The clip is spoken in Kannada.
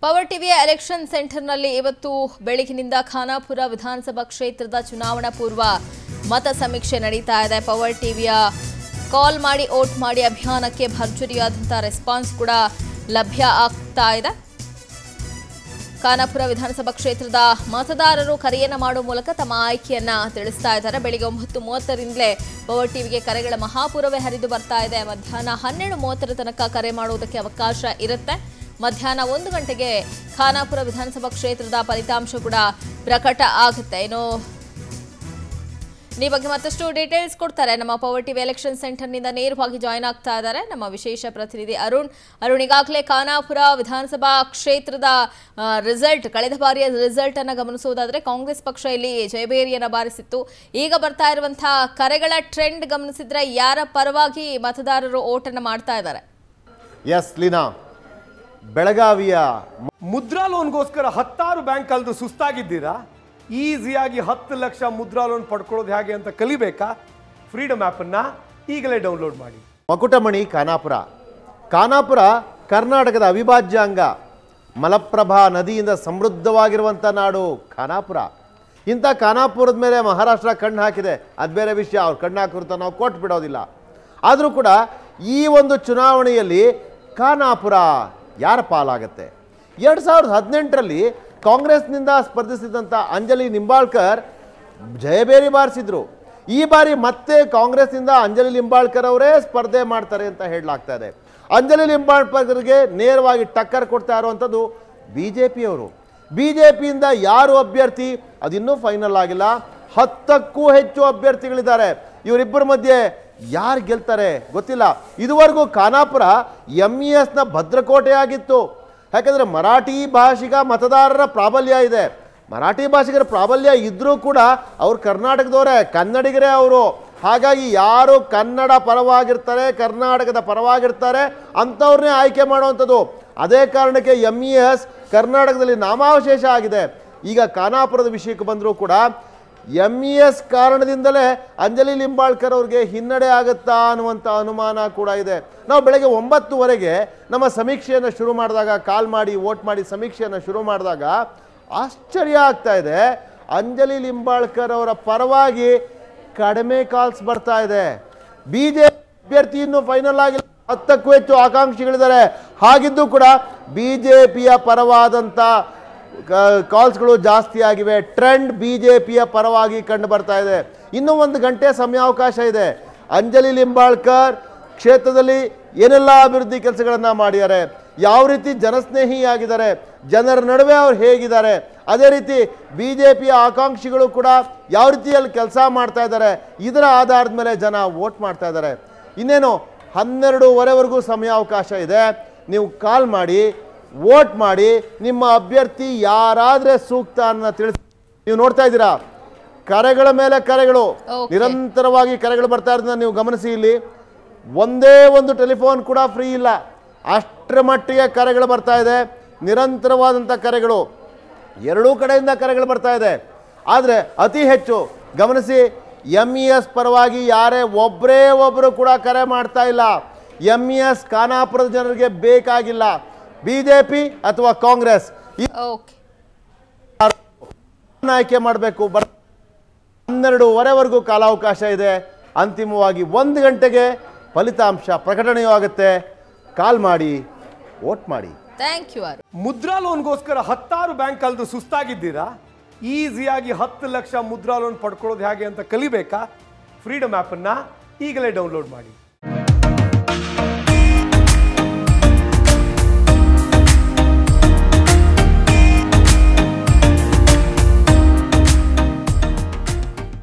ಪವರ್ ಟಿವಿಯ ಎಲೆಕ್ಷನ್ ಸೆಂಟರ್ನಲ್ಲಿ ಇವತ್ತು ಬೆಳಗಿನಿಂದ ಖಾನಾಪುರ ವಿಧಾನಸಭಾ ಕ್ಷೇತ್ರದ ಚುನಾವಣಾ ಪೂರ್ವ ಮತ ಸಮೀಕ್ಷೆ ನಡೀತಾ ಇದೆ ಪವರ್ ಟಿವಿಯ ಕಾಲ್ ಮಾಡಿ ಓಟ್ ಮಾಡಿ ಅಭಿಯಾನಕ್ಕೆ ಭರ್ಜರಿಯಾದಂಥ ರೆಸ್ಪಾನ್ಸ್ ಕೂಡ ಲಭ್ಯ ಆಗ್ತಾ ಇದೆ ಖಾನಾಪುರ ವಿಧಾನಸಭಾ ಕ್ಷೇತ್ರದ ಮತದಾರರು ಕರೆಯನ್ನ ಮಾಡುವ ಮೂಲಕ ತಮ್ಮ ಆಯ್ಕೆಯನ್ನ ತಿಳಿಸ್ತಾ ಇದ್ದಾರೆ ಬೆಳಿಗ್ಗೆ ಒಂಬತ್ತು ಮೂವತ್ತರಿಂದಲೇ ಪವರ್ ಟಿವಿಗೆ ಕರೆಗಳ ಮಹಾಪೂರವೇ ಹರಿದು ಬರ್ತಾ ಇದೆ ಮಧ್ಯಾಹ್ನ ಹನ್ನೆರಡು ಮೂವತ್ತರ ತನಕ ಕರೆ ಮಾಡುವುದಕ್ಕೆ ಅವಕಾಶ ಇರುತ್ತೆ ಮಧ್ಯಾಹ್ನ ಒಂದು ಗಂಟೆಗೆ ಖಾನಾಪುರ ವಿಧಾನಸಭಾ ಕ್ಷೇತ್ರದ ಫಲಿತಾಂಶ ಕೂಡ ಪ್ರಕಟ ಆಗುತ್ತೆ ಇನ್ನು ಈ ಬಗ್ಗೆ ಮತ್ತಷ್ಟು ಡೀಟೇಲ್ಸ್ ಕೊಡ್ತಾರೆ ನಮ್ಮ ಪವರ್ ಟಿವಿ ಎಲೆಕ್ಷನ್ ಸೆಂಟರ್ನಿಂದ ನೇರವಾಗಿ ಜಾಯ್ನ್ ಆಗ್ತಾ ಇದ್ದಾರೆ ನಮ್ಮ ವಿಶೇಷ ಪ್ರತಿನಿಧಿ ಅರುಣ್ ಅರುಣ್ ಈಗಾಗಲೇ ಖಾನಾಪುರ ವಿಧಾನಸಭಾ ಕ್ಷೇತ್ರದ ರಿಸಲ್ಟ್ ಕಳೆದ ಬಾರಿಯ ರಿಸಲ್ಟ್ ಅನ್ನ ಗಮನಿಸುವುದಾದ್ರೆ ಕಾಂಗ್ರೆಸ್ ಪಕ್ಷ ಇಲ್ಲಿ ಜಯಬೇರಿಯನ್ನ ಬಾರಿಸಿತ್ತು ಈಗ ಬರ್ತಾ ಇರುವಂತಹ ಕರೆಗಳ ಟ್ರೆಂಡ್ ಗಮನಿಸಿದ್ರೆ ಯಾರ ಪರವಾಗಿ ಮತದಾರರು ಓಟನ್ನು ಮಾಡ್ತಾ ಇದ್ದಾರೆ ಎಸ್ ಲೀನಾ ಬೆಳಗಾವಿಯ ಮುದ್ರಾ ಲೋನ್ಗೋಸ್ಕರ ಹತ್ತಾರು ಬ್ಯಾಂಕ್ ಕಲ್ದು ಸುಸ್ತಾಗಿದ್ದೀರಾ ಈಸಿಯಾಗಿ ಹತ್ತು ಲಕ್ಷ ಮುದ್ರಾ ಲೋನ್ ಪಡ್ಕೊಳ್ಳೋದು ಹೇಗೆ ಅಂತ ಕಲಿಬೇಕಾ ಫ್ರೀಡಮ್ ಆ್ಯಪನ್ನು ಈಗಲೇ ಡೌನ್ಲೋಡ್ ಮಾಡಿ ಮಕುಟಮಣಿ ಖಾನಾಪುರ ಖಾನಾಪುರ ಕರ್ನಾಟಕದ ಅವಿಭಾಜ್ಯ ಅಂಗ ಮಲಪ್ರಭಾ ನದಿಯಿಂದ ಸಮೃದ್ಧವಾಗಿರುವಂಥ ನಾಡು ಖಾನಾಪುರ ಇಂಥ ಖಾನಾಪುರದ ಮೇಲೆ ಮಹಾರಾಷ್ಟ್ರ ಕಣ್ಣು ಹಾಕಿದೆ ಅದು ಬೇರೆ ವಿಷಯ ಅವ್ರು ಕಣ್ಣು ಹಾಕಿರುತ್ತ ನಾವು ಕೊಟ್ಟು ಬಿಡೋದಿಲ್ಲ ಆದರೂ ಕೂಡ ಈ ಒಂದು ಚುನಾವಣೆಯಲ್ಲಿ ಖಾನಾಪುರ ಯಾರ ಪಾಲಾಗತ್ತೆ ಎರಡು ಸಾವಿರದ ಹದಿನೆಂಟರಲ್ಲಿ ಕಾಂಗ್ರೆಸ್ನಿಂದ ಸ್ಪರ್ಧಿಸಿದಂಥ ಅಂಜಲಿ ನಿಂಬಾಳ್ಕರ್ ಜಯಬೇರಿ ಬಾರಿಸಿದ್ರು ಈ ಬಾರಿ ಮತ್ತೆ ಕಾಂಗ್ರೆಸ್ನಿಂದ ಅಂಜಲಿ ಲಿಂಬಾಳ್ಕರ್ ಅವರೇ ಸ್ಪರ್ಧೆ ಮಾಡ್ತಾರೆ ಅಂತ ಹೇಳಲಾಗ್ತಾ ಇದೆ ಅಂಜಲಿ ಲಿಂಬಾಳ್ಕರ್ಗೆ ನೇರವಾಗಿ ಟಕ್ಕರ್ ಕೊಡ್ತಾ ಇರುವಂಥದ್ದು ಬಿ ಜೆ ಪಿಯವರು ಬಿ ಜೆ ಪಿಯಿಂದ ಯಾರು ಅಭ್ಯರ್ಥಿ ಅದಿನ್ನೂ ಫೈನಲ್ ಆಗಿಲ್ಲ ಹತ್ತಕ್ಕೂ ಹೆಚ್ಚು ಅಭ್ಯರ್ಥಿಗಳಿದ್ದಾರೆ ಇವರಿಬ್ಬರ ಮಧ್ಯೆ ಯಾರು ಗೆಲ್ತಾರೆ ಗೊತ್ತಿಲ್ಲ ಇದುವರೆಗೂ ಖಾನಾಪುರ ಎಂ ಇ ಎಸ್ನ ಭದ್ರಕೋಟೆ ಆಗಿತ್ತು ಯಾಕಂದರೆ ಮರಾಠಿ ಭಾಷಿಗ ಮತದಾರರ ಪ್ರಾಬಲ್ಯ ಇದೆ ಮರಾಠಿ ಭಾಷಿಗರ ಪ್ರಾಬಲ್ಯ ಇದ್ರೂ ಕೂಡ ಅವ್ರು ಕರ್ನಾಟಕದವರೇ ಕನ್ನಡಿಗರೇ ಅವರು ಹಾಗಾಗಿ ಯಾರು ಕನ್ನಡ ಪರವಾಗಿರ್ತಾರೆ ಕರ್ನಾಟಕದ ಪರವಾಗಿರ್ತಾರೆ ಅಂಥವ್ರನ್ನೇ ಆಯ್ಕೆ ಮಾಡುವಂಥದ್ದು ಅದೇ ಕಾರಣಕ್ಕೆ ಎಂ ಇ ಎಸ್ ಕರ್ನಾಟಕದಲ್ಲಿ ನಾಮಾವಶೇಷ ಆಗಿದೆ ಈಗ ಖಾನಾಪುರದ ವಿಷಯಕ್ಕೆ ಬಂದರೂ ಕೂಡ ಎಂ ಇ ಎಸ್ ಕಾರಣದಿಂದಲೇ ಅಂಜಲಿ ಲಿಂಬಾಳ್ಕರ್ ಅವ್ರಿಗೆ ಹಿನ್ನಡೆ ಆಗುತ್ತಾ ಅನ್ನುವಂಥ ಅನುಮಾನ ಕೂಡ ಇದೆ ನಾವು ಬೆಳಗ್ಗೆ ಒಂಬತ್ತುವರೆಗೆ ನಮ್ಮ ಸಮೀಕ್ಷೆಯನ್ನು ಶುರು ಮಾಡಿದಾಗ ಕಾಲ್ ಮಾಡಿ ವೋಟ್ ಮಾಡಿ ಸಮೀಕ್ಷೆಯನ್ನು ಶುರು ಮಾಡಿದಾಗ ಆಶ್ಚರ್ಯ ಆಗ್ತಾ ಇದೆ ಅಂಜಲಿ ಲಿಂಬಾಳ್ಕರ್ ಅವರ ಪರವಾಗಿ ಕಡಿಮೆ ಕಾಲ್ಸ್ ಬರ್ತಾ ಇದೆ ಬಿ ಜೆ ಅಭ್ಯರ್ಥಿ ಇನ್ನೂ ಫೈನಲ್ ಆಗಿಲ್ಲ ಹತ್ತಕ್ಕೂ ಹೆಚ್ಚು ಆಕಾಂಕ್ಷಿಗಳಿದ್ದಾರೆ ಹಾಗಿದ್ದು ಕೂಡ ಬಿ ಜೆ ಪಿಯ ಪರವಾದಂಥ ಕಾಲ್ಸ್ಗಳು ಜಾಸ್ತಿ ಆಗಿವೆ ಟ್ರೆಂಡ್ ಬಿ ಜೆ ಪಿಯ ಪರವಾಗಿ ಕಂಡು ಬರ್ತಾ ಇದೆ ಇನ್ನೂ ಒಂದು ಗಂಟೆ ಸಮಯಾವಕಾಶ ಇದೆ ಅಂಜಲಿ ಲಿಂಬಾಳ್ಕರ್ ಕ್ಷೇತ್ರದಲ್ಲಿ ಏನೆಲ್ಲ ಅಭಿವೃದ್ಧಿ ಕೆಲಸಗಳನ್ನು ಮಾಡಿದ್ದಾರೆ ಯಾವ ರೀತಿ ಜನಸ್ನೇಹಿಯಾಗಿದ್ದಾರೆ ಜನರ ನಡುವೆ ಅವ್ರು ಹೇಗಿದ್ದಾರೆ ಅದೇ ರೀತಿ ಬಿ ಜೆ ಪಿಯ ಆಕಾಂಕ್ಷಿಗಳು ಕೂಡ ಯಾವ ರೀತಿಯಲ್ಲಿ ಕೆಲಸ ಮಾಡ್ತಾ ಇದ್ದಾರೆ ಇದರ ಆಧಾರದ ಮೇಲೆ ಜನ ವೋಟ್ ಮಾಡ್ತಾ ಇದ್ದಾರೆ ಇನ್ನೇನು ಹನ್ನೆರಡೂವರೆವರೆಗೂ ಸಮಯಾವಕಾಶ ಇದೆ ನೀವು ಕಾಲ್ ಮಾಡಿ ವೋಟ್ ಮಾಡಿ ನಿಮ್ಮ ಅಭ್ಯರ್ಥಿ ಯಾರಾದ್ರೆ ಸೂಕ್ತ ಅನ್ನೋ ತಿಳಿಸಿ ನೀವು ನೋಡ್ತಾ ಇದ್ದೀರಾ ಕರೆಗಳ ಮೇಲೆ ಕರೆಗಳು Okay. ನಿರಂತರವಾಗಿ ಕರೆಗಳು ಬರ್ತಾ ಇರೋದನ್ನ ನೀವು ಗಮನಿಸಿ ಇಲ್ಲಿ ಒಂದೇ ಒಂದು ಟೆಲಿಫೋನ್ ಕೂಡ ಫ್ರೀ ಇಲ್ಲ ಅಷ್ಟರ ಮಟ್ಟಿಗೆ ಕರೆಗಳು ಬರ್ತಾ ಇದೆ ನಿರಂತರವಾದಂಥ ಕರೆಗಳು ಎರಡೂ ಕಡೆಯಿಂದ ಕರೆಗಳು ಬರ್ತಾ ಇದೆ ಆದರೆ ಅತಿ ಹೆಚ್ಚು ಗಮನಿಸಿ ಎಂ ಇ ಎಸ್ ಪರವಾಗಿ ಯಾರೇ ಒಬ್ಬರೇ ಒಬ್ಬರು ಕೂಡ ಕರೆ ಮಾಡ್ತಾ ಇಲ್ಲ ಎಂ ಇ ಎಸ್ ಖಾನಾಪುರದ ಜನರಿಗೆ ಬೇಕಾಗಿಲ್ಲ ಬಿ ಜೆ ಪಿ ಅಥವಾ ಕಾಂಗ್ರೆಸ್ ಈ ಓಕೆ ಆಯ್ಕೆ ಮಾಡಬೇಕು ಬರ್ ಹನ್ನೆರಡೂವರೆವರೆಗೂ ಕಾಲಾವಕಾಶ ಇದೆ ಅಂತಿಮವಾಗಿ ಒಂದು ಗಂಟೆಗೆ ಫಲಿತಾಂಶ ಪ್ರಕಟಣೆಯೂ ಆಗುತ್ತೆ ಕಾಲ್ ಮಾಡಿ ವೋಟ್ ಮಾಡಿ ಥ್ಯಾಂಕ್ ಯು ಅರುಣ್ ಮುದ್ರಾ ಲೋನ್ಗೋಸ್ಕರ ಹತ್ತಾರು ಬ್ಯಾಂಕ್ ಕಲ್ದು ಸುಸ್ತಾಗಿದ್ದೀರಾ ಈಸಿಯಾಗಿ ಹತ್ತು ಲಕ್ಷ ಮುದ್ರಾ ಲೋನ್ ಪಡ್ಕೊಳ್ಳೋದು ಹೇಗೆ ಅಂತ ಕಲಿಬೇಕಾ ಫ್ರೀಡಮ್ ಆ್ಯಪನ್ನು ಈಗಲೇ ಡೌನ್ಲೋಡ್ ಮಾಡಿ